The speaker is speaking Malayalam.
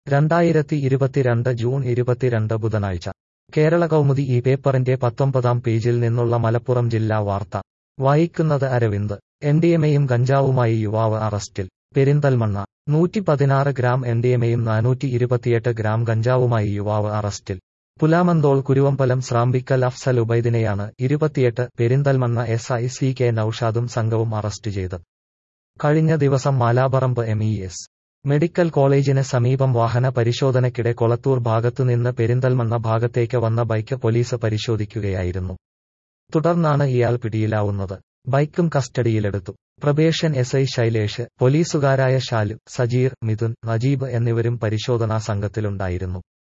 രണ്ടായിരത്തി ഇരുപത്തിരണ്ട് ജൂൺ ഇരുപത്തിരണ്ട് ബുധനാഴ്ച കേരള കൗമുദി ഈ പേപ്പറിന്റെ പത്തൊമ്പതാം പേജിൽ നിന്നുള്ള മലപ്പുറം ജില്ലാ വാർത്ത വായിക്കുന്നത് അരവിന്ദ് എൻഡിഎമയും ഗഞ്ചാവുമായി യുവാവ് അറസ്റ്റിൽ പെരിന്തൽമണ്ണ നൂറ്റി പതിനാറ് ഗ്രാം എൻഡിഎമയും നാനൂറ്റി ഇരുപത്തിയെട്ട് ഗ്രാം ഗഞ്ചാവുമായി യുവാവ് അറസ്റ്റിൽ പുലാമന്തോൾ കുരുവമ്പലം സ്രാമ്പിക്കൽ അഫ്സൽ ഉബൈദിനെയാണ് ഇരുപത്തിയെട്ട് Perinthalmanna S I C K നൌഷാദും സംഘവും അറസ്റ്റ് ചെയ്തത് കഴിഞ്ഞ ദിവസം Malaparamba M E S medical കോളേജിന് സമീപം വാഹന പരിശോധനയ്ക്കിടെ കൊളത്തൂർ ഭാഗത്തുനിന്ന് പെരിന്തൽമണ്ണ ഭാഗത്തേക്ക് വന്ന ബൈക്ക് പോലീസ് പരിശോധിക്കുകയായിരുന്നു തുടർന്നാണ് ഇയാൾ പിടിയിലാവുന്നത് ബൈക്കും കസ്റ്റഡിയിലെടുത്തു പ്രബേഷൻ എസ് ഐ ശൈലേഷ് പോലീസുകാരായ ഷാലു സജീർ മിഥുൻ നജീബ് എന്നിവരും പരിശോധനാ സംഘത്തിലുണ്ടായിരുന്നു